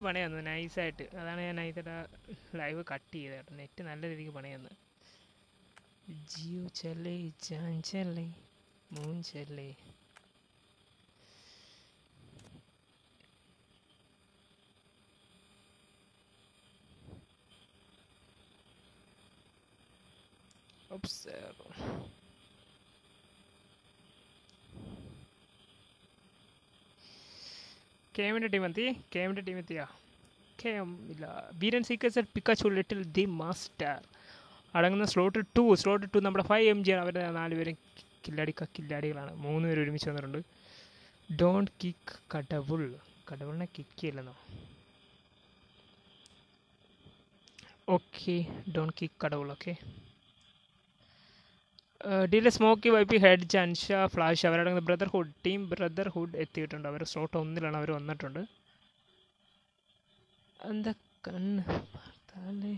പണി തന്നു നൈസായിട്ട് അതാണ് ഞാൻ നൈസായിട്ട് ലൈവ് കട്ട് ചെയ്തത് കേട്ടോ നെറ്റ് നല്ല രീതിക്ക് പണി തന്നു ജിയോ ചെല്ലേ ജാൻ ചെല്ലേ മൂൻ ചെല്ലേ Observe. കെമിൻ്റെ ടീം എത്തി കെമിൻ്റെ ടീം എത്തിയാ കെ എം ഇല്ല ബീരൻ seekers Pikachu little the master അടങ്ങുന്ന സ്ലോട്ട് ടു സ്ലോട്ട് ടു നമ്മുടെ ഫൈവ് എം ജി ആണ് അവരുടെ നാലുപേരും കില്ലാടി കില്ലാടികളാണ് മൂന്ന് പേര് ഒരുമിച്ച് വന്നിട്ടുണ്ട് ഡോണ്ട് കിക്ക് കടവുൾ കടവുളിനെ കിക്ക് ചെയ്യില്ലെന്നോ okay don't kick Kadavul okay ഡീലെ സ്മോക്കി വൈപ്പി ഹെഡ് ജൻഷ ഫ്ലാഷ് അവരടങ്ങുന്ന ബ്രദർഹുഡ് ടീം ബ്രദർഹുഡ് എത്തിയിട്ടുണ്ട് അവർ സ്ലോട്ട് ഒന്നിലാണ് അവർ വന്നിട്ടുണ്ട് എന്താ കണ്ണ് பார்த்தாலே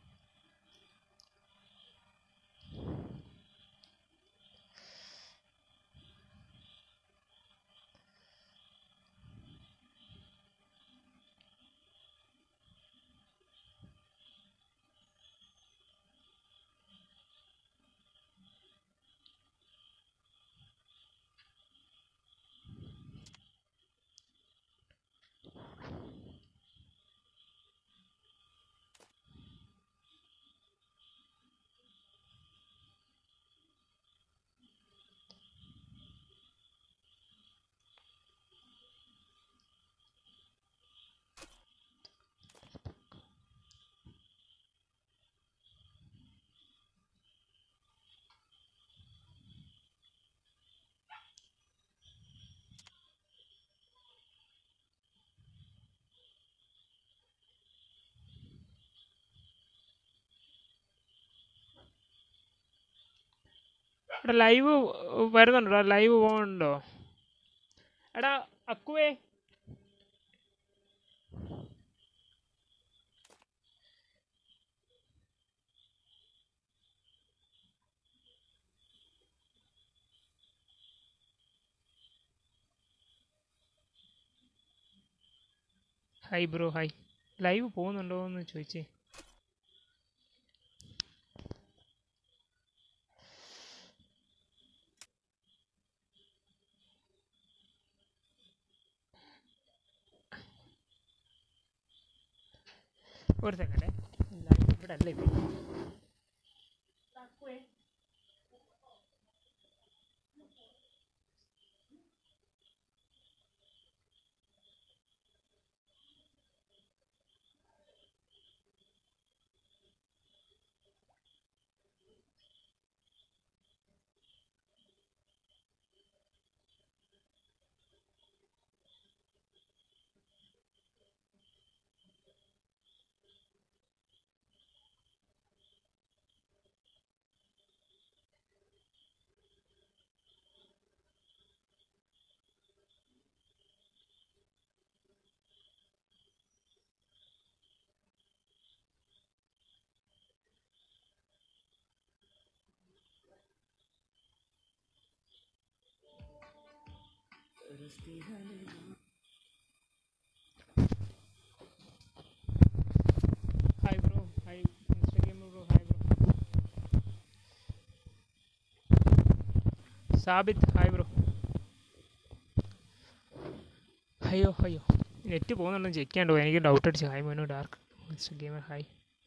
എടാ ലൈവ് വരുന്നുണ്ടോ ലൈവ് പോകുന്നുണ്ടോ എടാ അക്കുവേ ഹായ് ബ്രോ ഹായ് ലൈവ് പോകുന്നുണ്ടോ എന്ന് ചോദിച്ചേ ഒരു സെക്കൻഡ് ലൈവ് ഇവിടെ അല്ല ഇപ്പം hi bro hi Instagram bro hi bro Sabith hi bro അയ്യോ അയ്യോ നെറ്റ് പോകുന്നുണ്ടെന്ന് ചെക്ക് ചെയ്യാണ്ടോ എനിക്ക് ഡൗട്ട് അടിച്ചു ഹായ് മോനു ഡാർക്ക് ഇൻസ്റ്റാഗ്രാമർ ഹായ്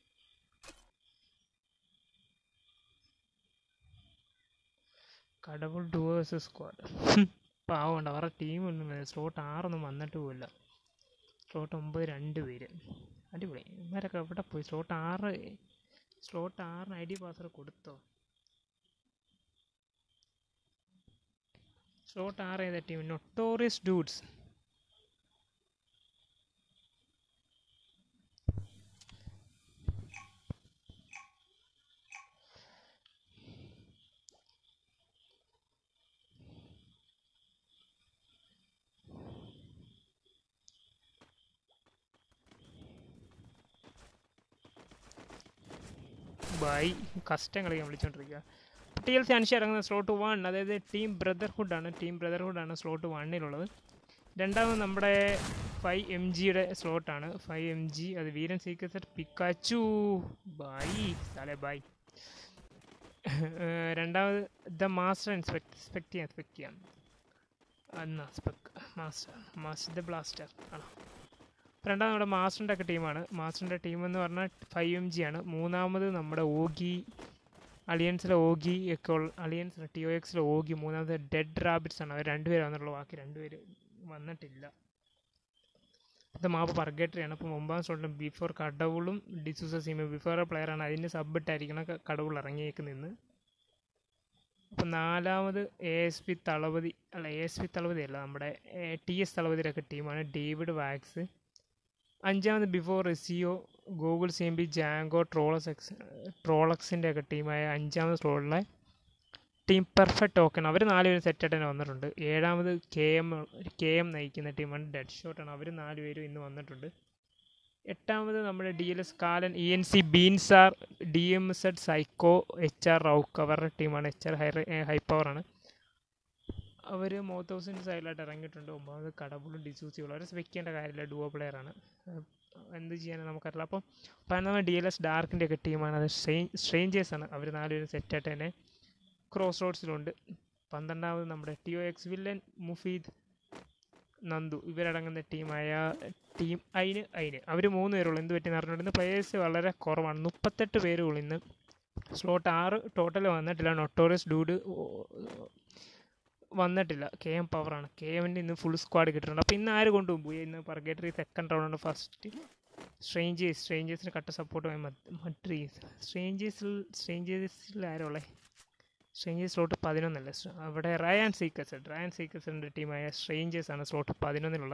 കടവുൾ ഡുവേഴ്സ് സ്ക്വാഡ് പാവമുണ്ട് അവരുടെ ടീമൊന്നും സ്ലോട്ട് ആറൊന്നും വന്നിട്ട് പോയില്ല സ്ലോട്ട് ഒമ്പത് രണ്ട് പേര് അടിപൊളി ഇവരൊക്കെ എവിടെ പോയി സ്ലോട്ട് ആറ് സ്ലോട്ട് ആറിന് ഐ ഡി പാസ്വേഡ് കൊടുത്തോ സ്ലോട്ട് ആറ് ഏതാ ടീം നൊട്ടോറിയസ് ഡൂഡ്സ് ബൈ കഷ്ടം കളിക്കാൻ വിളിച്ചോണ്ടിരിക്കുക ടി എൽ സി അനുഷ്യ ഇറങ്ങുന്ന സ്ലോട്ട് വൺ അതായത് ടീം ബ്രദർഹുഡ് ആണ് ടീം ബ്രദർഹുഡ് ആണ് സ്ലോട്ട് വണ്ണിലുള്ളത് രണ്ടാമത് നമ്മുടെ ഫൈവ് എം ജിയുടെ സ്ലോട്ടാണ് ഫൈവ് എം ജി അത് വീരൻ സീക്രസർ പിക്കാച്ചു ബൈ സാലെ ബൈ രണ്ടാമത് ദ മാസ്റ്റർ ഇൻസ്പെക്ട് എക്സ്പെക്ട് ചെയ്യാം എക്സ്പെക്ട് ചെയ്യാം എന്നാ spec master master the blaster ആണോ അപ്പോൾ രണ്ടാമത് നമ്മുടെ മാസ്റ്ററിൻ്റെ ഒക്കെ ടീമാണ് മാസ്റ്ററിൻ്റെ ടീം എന്ന് പറഞ്ഞാൽ ഫൈവ് എം ജി ആണ് മൂന്നാമത് നമ്മുടെ ഓഗി അലിയൻസിലെ ഓഗി ഒക്കെ ഉള്ള അലിയൻസ് ടി ഒ എക്സിലെ ഓഗി മൂന്നാമത് ഡെഡ് റാബിറ്റ്സ് ആണ് അവർ രണ്ടുപേരും വന്നിട്ടുള്ള ബാക്കി രണ്ടുപേര് വന്നിട്ടില്ല ഇത് മാപ്പ് പർഗേറ്ററിയാണ് അപ്പോൾ ഒമ്പതാം സ്ലോട്ടിൽ ബിഫോർ കടവുളും ഡിസൂസ സീമ ബിഫോർ പ്ലെയറാണ് അതിന് സബ്ബിട്ടായിരിക്കണം കടവുൾ ഇറങ്ങിയേക്കുന്നത് അപ്പം നാലാമത് എ എസ് പി തളപതി അല്ല എ എസ് പി തളപതി അല്ല നമ്മുടെ ടി എസ് തളപതിയുടെ ഒക്കെ ടീമാണ് ഡേവിഡ് വാക്സ് അഞ്ചാമത് ബിഫോർ റിസിയോ Google C M B Django trolls X ട്രോളക്സിൻ്റെ ഒക്കെ ടീമായ അഞ്ചാമത് സ്ലോട്ടിലെ ടീം പെർഫെക്റ്റ് ടോക്കൺ അവർ നാലുപേരും സെറ്റായിട്ട് തന്നെ വന്നിട്ടുണ്ട് ഏഴാമത് കെ എം കെ എം നയിക്കുന്ന ടീമാണ് ഡെഡ് ഷോട്ടാണ് അവർ നാലുപേരും ഇന്ന് വന്നിട്ടുണ്ട് എട്ടാമത് നമ്മുടെ D L S Kalan E N C ബീൻസാർ D M Z psycho H R റൗക്ക് അവരുടെ ടീമാണ് എച്ച് ആർ ഹൈ ഹൈ പവറാണ് അവർ മൗത്ത് ഹൗസിൻ്റെ സൈഡിലായിട്ട് ഇറങ്ങിയിട്ടുണ്ട് ഒമ്പത് കടബുളും ഡിസൂസികളും അവരെ വെക്കേണ്ട കാര്യമില്ല ഡുവോ പ്ലെയറാണ് എന്ത് ചെയ്യാനും നമുക്കറിയില്ല അപ്പം പതിനൊന്നാമത് ഡി എൽ എസ് ഡാർക്കിൻ്റെ ഒക്കെ ടീമാണ് അത് സ്ട്രേഞ്ചേഴ്സാണ് അവർ നാലുപേരും സെറ്റായിട്ട് തന്നെ ക്രോസ് റോഡ്സിലുണ്ട് പന്ത്രണ്ടാമത് നമ്മുടെ T O X villain Mufeed Nandu ഇവരടങ്ങുന്ന ടീമായ ടീം അയിന് അയിന് അവർ മൂന്ന് പേരുള്ളൂ എന്ത് പറ്റി പറഞ്ഞിട്ടുണ്ട് ഇന്ന് പ്ലേയേഴ്സ് വളരെ കുറവാണ് മുപ്പത്തെട്ട് പേരുള്ളൂ ഇന്ന് സ്ലോട്ട് ആറ് ടോട്ടൽ വന്നിട്ടില്ല നൊട്ടോറിയസ് ഡൂഡ് വന്നിട്ടില്ല കെ എം പവറാണ് കെ എമ്മിൻ്റെ ഇന്ന് ഫുൾ സ്ക്വാഡ് കിട്ടിയിട്ടുണ്ട് അപ്പോൾ ഇന്ന് ആര് കൊണ്ടുപോകും ഇന്ന് പർഗേറ്ററി സെക്കൻഡ് റൗണ്ടാണ് ഫസ്റ്റ് സ്ട്രേഞ്ചേഴ്സ് സ്ട്രേഞ്ചേഴ്സിന് കട്ട സപ്പോർട്ടുമായി മട്രീസ് സ്ട്രേഞ്ചേഴ്സിൽ സ്ട്രേഞ്ചേഴ്സിൽ ആരുള്ളേ സ്ട്രേഞ്ചേഴ്സ് സ്ലോട്ട് പതിനൊന്നല്ല അവിടെ റയാൻ സീക്കസ് റയാൻ സീക്കസിൻ്റെ ടീമായ സ്ട്രേഞ്ചേഴ്സ് ആണ് സ്ലോട്ട് പതിനൊന്നിലുള്ള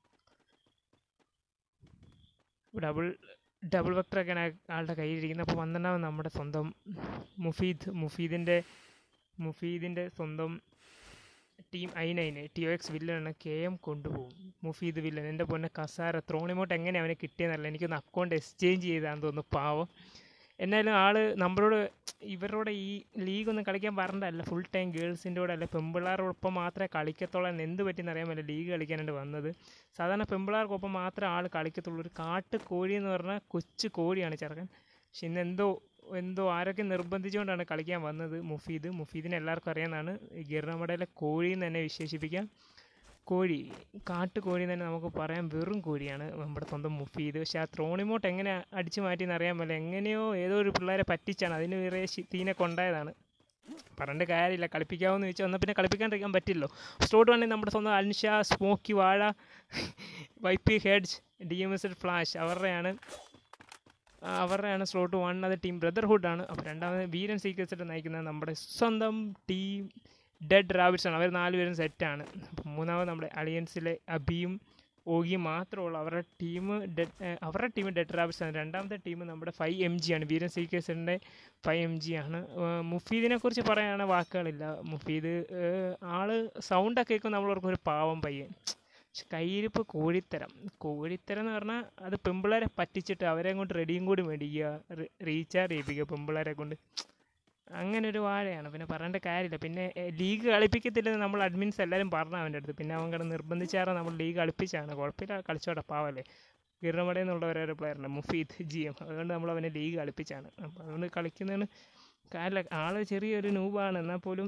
ഡബിൾ ഡബിൾ വെക്ടറൊക്കെയാണ് ആളുടെ കയ്യിലിരിക്കുന്നത് അപ്പോൾ പന്ത്രണ്ടാമത് നമ്മുടെ സ്വന്തം മുഫീദ് മുഫീദിൻ്റെ മുഫീദിൻ്റെ സ്വന്തം ടീം ഐനൈന് ടി ഒ എക്സ് വില്ലനാണ് കെ എം കൊണ്ടുപോകും മുഫീദ് വില്ലൻ എൻ്റെ പൊന്നെ കസാര ത്രോണിമോട്ട് എങ്ങനെ അവനെ കിട്ടിയെന്നല്ല എനിക്കൊന്ന് അക്കൗണ്ട് എക്സ്ചേഞ്ച് ചെയ്താന്ന് തോന്നുന്നു പാവം എന്നാലും ആൾ നമ്മളോട് ഇവരോട് ഈ ലീഗ് ഒന്നും കളിക്കാൻ പറഞ്ഞതല്ല ഫുൾ ടൈം ഗേൾസിൻ്റെ കൂടെ അല്ല പെമ്പിള്ളാരോടൊപ്പം മാത്രമേ കളിക്കത്തുള്ളൂ എന്ന് എന്ത് പറ്റിയെന്ന് അറിയാൻ പറ്റില്ല ലീഗ് കളിക്കാനായിട്ട് വന്നത് സാധാരണ പെമ്പിള്ളാർക്കൊപ്പം മാത്രമേ ആൾ കളിക്കത്തുള്ളൂ ഒരു കാട്ട് കോഴി എന്ന് പറഞ്ഞാൽ കൊച്ചു കോഴിയാണ് ചെറുക്കൻ പക്ഷെ ഇന്ന് എന്തോ എന്തോ ആരൊക്കെ നിർബന്ധിച്ചുകൊണ്ടാണ് കളിക്കാൻ വന്നത് മുഫീദ് മുഫീദിനെ എല്ലാവർക്കും അറിയാവുന്നതാണ് ഗിർണമടയിലെ കോഴി എന്ന് തന്നെ വിശേഷിപ്പിക്കാം കോഴി കാട്ടുകോഴി തന്നെ നമുക്ക് പറയാം വെറും കോഴിയാണ് നമ്മുടെ സ്വന്തം മുഫീദ് പക്ഷെ ആ ത്രോണിമോട്ട് എങ്ങനെ അടിച്ചു മാറ്റിയെന്ന് അറിയാൻ പറ്റില്ല എങ്ങനെയോ ഏതോ ഒരു പിള്ളേരെ പറ്റിച്ചാണ് അതിന് വേറെ തീനെ കൊണ്ടായതാണ് പറഞ്ഞിട്ട് കാര്യമില്ല കളിപ്പിക്കാമെന്ന് ചോദിച്ചാൽ എന്നാൽ പിന്നെ കളിപ്പിക്കാണ്ടിരിക്കാൻ പറ്റില്ലോ സ്ലോട്ട് വേണമെങ്കിൽ നമ്മുടെ സ്വന്തം അൻഷ സ്മോക്കി വാഴ Y P heads D M S flash അവരുടെയാണ് അവരുടെയാണ് സ്ലോട്ട് വൺ അത് ടീം ബ്രദർഹുഡാണ് അപ്പോൾ രണ്ടാമത് വീരൻ സീക്രറ്റ്സ് നയിക്കുന്നത് നമ്മുടെ സ്വന്തം ടീം ഡെഡ് റാബിറ്റ്സ് ആണ് അവർ നാലുപേരും സെറ്റാണ് അപ്പം മൂന്നാമത് നമ്മുടെ അലിയൻസിലെ അബിയും ഓഗിയും മാത്രമുള്ളൂ അവരുടെ ടീം ഡെഡ് അവരുടെ ടീം ഡെഡ് റാബിറ്റ്സ് ആണ് രണ്ടാമത്തെ ടീം നമ്മുടെ ഫൈവ് എം ജി ആണ് വീരൻ സീക്കേഴ്സിൻ്റെ ഫൈവ് എം ജി ആണ് മുഫീദിനെ കുറിച്ച് പറയാനാണ് വാക്കുകളില്ല മുഫീദ് ആള് സൗണ്ടൊക്കെ കേൾക്കും നമ്മളോർക്കും ഒരു പാവം പയ്യൻ പക്ഷെ കയ്യിരിപ്പ് കോഴിത്തരം കോഴിത്തരം എന്ന് പറഞ്ഞാൽ അത് പെമ്പിള്ളേരെ പറ്റിച്ചിട്ട് അവരെ കൊണ്ട് റെഡിയും കൂടി മേടിക്കുക റീചാർജ് ചെയ്യിപ്പിക്കുക പെമ്പിള്ളേരെ കൊണ്ട് അങ്ങനെ ഒരു വാഴയാണ് പിന്നെ പറയേണ്ട കാര്യമില്ല പിന്നെ ലീഗ് കളിപ്പിക്കത്തില്ലെന്ന് നമ്മൾ അഡ്മിൻസ് എല്ലാവരും പറഞ്ഞു അവൻ്റെ അടുത്ത് പിന്നെ അവൻ കിടന്ന് നിർബന്ധിച്ചാറ് നമ്മൾ ലീഗ് കളിപ്പിച്ചാണ് കുഴപ്പമില്ല കളിച്ചോട്ടെ പാവല്ലേ ഗിർണമടയിൽ നിന്നുള്ള ഒരു പ്ലെയറുണ്ട് മുഫീദ് ജി എം അതുകൊണ്ട് നമ്മൾ അവനെ ലീഗ് കളിപ്പിച്ചാണ് അപ്പോൾ അതുകൊണ്ട് കളിക്കുന്നതിന് കാര്യമില്ല ആൾ ചെറിയൊരു നൂബാണ് എന്നാൽ പോലും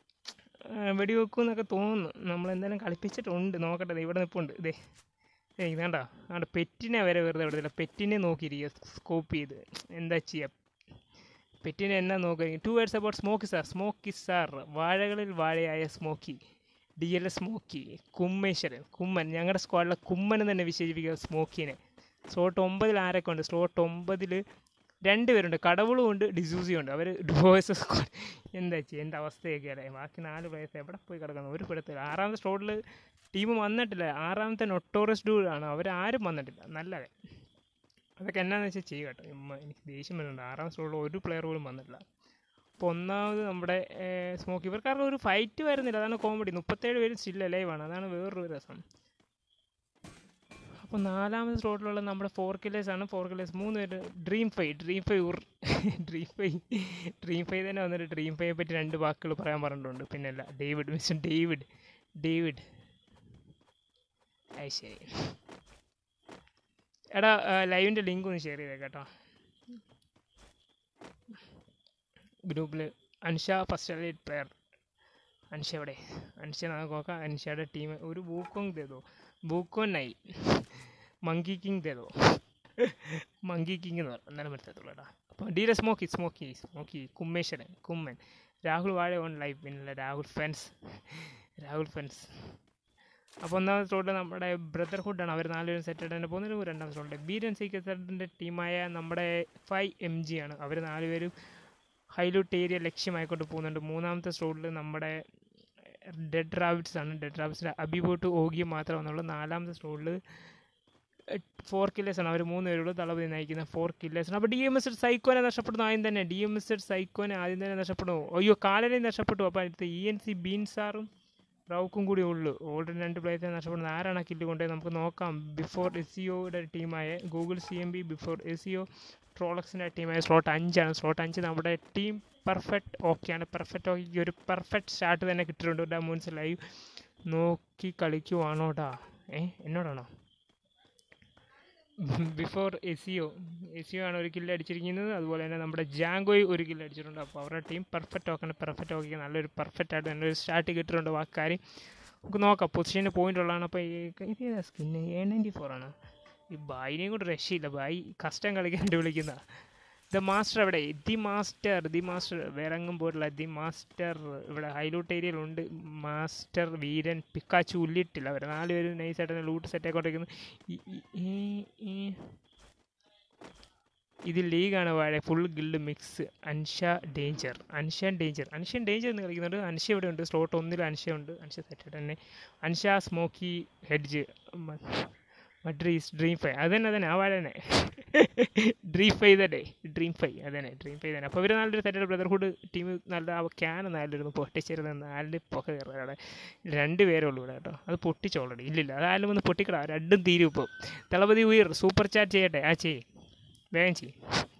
വെടിവെക്കും എന്നൊക്കെ തോന്നുന്നു നമ്മൾ എന്തായാലും കളിപ്പിച്ചിട്ടുണ്ട് നോക്കട്ടെ ഇവിടെ നിൽപ്പുണ്ട് ഇതേ ഏ ഇതാണ്ട അവിടെ പെറ്റിനെ വരെ വെറുതെ വിടത്തില്ല പെറ്റിനെ നോക്കിയിരിക്കുക സ്കോപ്പ് ചെയ്ത് എന്താ ചെയ്യുക പെറ്റിനെ എന്നാ നോക്കുക two words about Smokey sir Smokey sir വാഴകളിൽ വാഴയായ Smokey D L S Smokey കുമ്മേശ്വരൻ കുമ്മൻ ഞങ്ങളുടെ സ്ക്വാഡിലെ കുമ്മൻ എന്ന് തന്നെ വിശേഷിപ്പിക്കുക സ്മോക്കിനെ സ്ലോട്ട് ഒമ്പതിൽ ആരൊക്കെ ഉണ്ട് സ്ലോട്ട് ഒമ്പതിൽ രണ്ട് പേരുണ്ട് കടവുളും ഉണ്ട് ഡിസൂസിയും ഉണ്ട് അവർ ഡിവോഴ്സ് സ്ക്വാഡ് എന്താ ചെയ്യുക എൻ്റെ അവസ്ഥയൊക്കെ അല്ലേ ബാക്കി നാല് പ്ലേയേഴ്സ് എവിടെ പോയി കിടക്കുന്നു ഒരു പിടുത്തില്ല ആറാമത്തെ സ്ലോട്ടിൽ ടീം വന്നിട്ടില്ല ആറാമത്തെ നൊട്ടോറസ് ഡൂളാണ് അവരാരും വന്നിട്ടില്ല നല്ലത് അതൊക്കെ എന്നാന്ന് വെച്ചാൽ ചെയ്യുക കേട്ടോ ഇമ്മ എനിക്ക് ദേഷ്യം വരുന്നുണ്ട് ആറാം സ്ലോട്ടിൽ ഒരു പ്ലെയർ പോലും വന്നിട്ടില്ല അപ്പോൾ ഒന്നാമത് നമ്മുടെ സ്മോക്ക് ഇവർക്കാരുടെ ഒരു ഫൈറ്റ് വരുന്നില്ല അതാണ് കോമഡി മുപ്പത്തേഴ് പേര് സ്റ്റിൽ ലൈവാണ് അതാണ് വേറൊരു രസം അപ്പോൾ നാലാമത് സ്ലോട്ടിലുള്ള നമ്മുടെ ഫോർ കില്ലേഴ്സ് ആണ് ഫോർ കില്ലേഴ്സ് മൂന്ന് പേര് ഡ്രീം ഫൈ ഡ്രീം ഫൈ ഉർ ഡ്രീം ഫൈ ഡ്രീം ഫൈ തന്നെ വന്നിട്ട് ഡ്രീം ഫൈയെ പറ്റി രണ്ട് വാക്കുകൾ പറയാൻ പറഞ്ഞിട്ടുണ്ട് പിന്നല്ല ഡേവിഡ് മിസ്റ്റർ ഡേവിഡ് ഡേവിഡ് അത് ശരി എടാ ലൈവിൻ്റെ ലിങ്ക് ഒന്ന് ഷെയർ ചെയ്തേ കേട്ടോ ഗ്രൂപ്പിൽ Ansha first elite player Ansha എവിടെ അൻഷ നമുക്ക് നോക്കാം അൻഷയുടെ ടീം ഒരു ബൂക്കോങ് തേതോ ബൂക്കോൻ നൈ മങ്കി കിങ് തേതോ മങ്കി കിങ് എന്ന് പറഞ്ഞു എന്നാലും മനസ്സിലാത്തുള്ളൂ കേട്ടോ അപ്പോൾ ഡീലെ സ്മോക്കി സ്മോക്കി സ്മോക്കി കുമ്മേശ്വരൻ കുമ്മൻ രാഹുൽ വാഴ ഓൺ ലൈവ് പിന്നില്ല രാഹുൽ ഫെൻസ് രാഹുൽ ഫെൻസ് അപ്പോൾ ഒന്നാമത്തെ റോഡിൽ നമ്മുടെ ബ്രദർഹുഡാണ് അവർ നാലുപേരും സെറ്റ് ആയിട്ട് തന്നെ പോകുന്നത് രണ്ടാമത്തെ റോഡിൽ ബീരൻ സീക്രട്ടിൻ്റെ ടീമായ നമ്മുടെ ഫൈവ് എം ജി ആണ് അവർ നാലുപേരും ഹൈലൂട്ട് ഏരിയ ലക്ഷ്യമായിക്കൊണ്ട് പോകുന്നുണ്ട് മൂന്നാമത്തെ റോഡിൽ നമ്മുടെ ഡെഡ് റാബിറ്റ്സ് ആണ് ഡെഡ് റാബിറ്റ്സിൻ്റെ അബിബോട്ട് ഓഗിയും മാത്രമേ വന്നുള്ളൂ നാലാമത്തെ റോഡിൽ ഫോർ കില്ലേഴ്സ് ആണ് അവർ മൂന്ന് പേരുള്ളൂ തളപതി നയിക്കുന്ന ഫോർ കില്ലേഴ്സ് ആണ് അപ്പോൾ ഡി എം എസ് സൈക്കോനെ നഷ്ടപ്പെടുന്നു ആദ്യം തന്നെ ഡി എം എസ് സൈക്കോനെ ആദ്യം തന്നെ നഷ്ടപ്പെടുന്നു അയ്യോ കാലനെ നഷ്ടപ്പെട്ടു അപ്പോൾ അടുത്ത് ഇ എൻ സി ബീൻസാറും റൗക്കും കൂടി ഉള്ളൂ ഓൾറെഡി രണ്ട് പ്ലേയേഴ്സിനെ നഷ്ടപ്പെടുന്നത് ആരാണ് ആ കില്ല് കൊണ്ടേ നമുക്ക് നോക്കാം ബിഫോർ എസ് സിഒയുടെ ടീമായ Google C M B before S C O ട്രോളക്സിൻ്റെ ടീമായ സ്ലോട്ട് അഞ്ചാണ് സ്ലോട്ട് അഞ്ച് നമ്മുടെ ടീം പെർഫെക്റ്റ് ഓക്കെയാണ് പെർഫെക്റ്റ് ഓക്കെ ഒരു പെർഫെക്റ്റ് സ്റ്റാർട്ട് തന്നെ കിട്ടിയിട്ടുണ്ട് ഡാ മൂൻസ് ലൈവ് നോക്കി കളിക്കുവാണോടാ ഏ എന്നോടാണോ ബിഫോർ എസിയോ എസിയോ ആണ് ഒരു കില്ല് അടിച്ചിരിക്കുന്നത് അതുപോലെ തന്നെ നമ്മുടെ ജാങ്കോയ് ഒരു കില്ല് അടിച്ചിട്ടുണ്ട് അപ്പോൾ അവരുടെ ടീം പെർഫെക്റ്റ് ഓക്കാണ് പെർഫെക്റ്റ് ഓക്കെ നല്ലൊരു പെർഫെക്റ്റ് ആയിട്ട് നല്ലൊരു സ്റ്റാർട്ട് കിട്ടിയിട്ടുണ്ട് വാക്കാര്യം നമുക്ക് നോക്കാം പൊസിഷന് പോയിന്റ് ഉള്ളതാണ് അപ്പോൾ ഇത് ഏതാ സ്കിന്ന് എ നയൻറ്റി ഫോർ ആണ് ഈ ബായിനെയും കൊണ്ട് രക്ഷയില്ല ബായി കഷ്ടം കളിക്കാൻ വിളിക്കുന്ന ദ മാസ്റ്റർ എവിടെ ദി മാസ്റ്റർ ദി മാസ്റ്റർ വേറെ എങ്ങും പോയിട്ടില്ല ദി മാസ്റ്റർ ഇവിടെ ഹൈലൂട്ട് ഏരിയയിലുണ്ട് മാസ്റ്റർ വീരൻ പിക്കാച്ചു ഉള്ളിട്ടില്ല അവർ നാല് പേരും നൈസായിട്ട് തന്നെ ലൂട്ട് സെറ്റ് ആയിക്കൊണ്ടിരിക്കുന്നു ഇത് ലീഗാണ് വാഴ full guild mix Ansha danger Anshan danger Anshan danger എന്ന് കളിക്കുന്നുണ്ട് അൻഷ ഇവിടെ ഉണ്ട് സ്ലോട്ട് ഒന്നിൽ അൻഷ ഉണ്ട് അൻഷ സെറ്റായിട്ട് തന്നെ അൻഷ സ്മോക്കി ഹെഡ്ജ് മഡ്രീസ് ഡ്രീം ഫൈ അത് തന്നെ അതന്നെ ആ വാഴ തന്നെ ഡ്രീം ഫൈ തന്നെ ഡ്രീം ഫൈ അതന്നെ ഡ്രീം ഫൈ തന്നെ അപ്പോൾ ഇവർ നല്ലൊരു സെറ്റ് ബ്രദർഹുഡ് ടീം നല്ല ആ ക്യാൻ നല്ലൊരു പൊട്ടിച്ചിരുന്ന നാലിൽ പുക കയറുക രണ്ട് പേരേ ഉള്ളൂ ഇവിടെ കേട്ടോ അത് പൊട്ടിച്ച് ഓൾറെഡി ഇല്ലില്ല അതായാലും ഒന്ന് പൊട്ടിക്കടാ രണ്ടും തീരും ഇപ്പോൾ തളപതി ഉയർ സൂപ്പർ ചാറ്റ് ചെയ്യട്ടെ ആ ചെയ്യ് വേഗം ചെയ്യും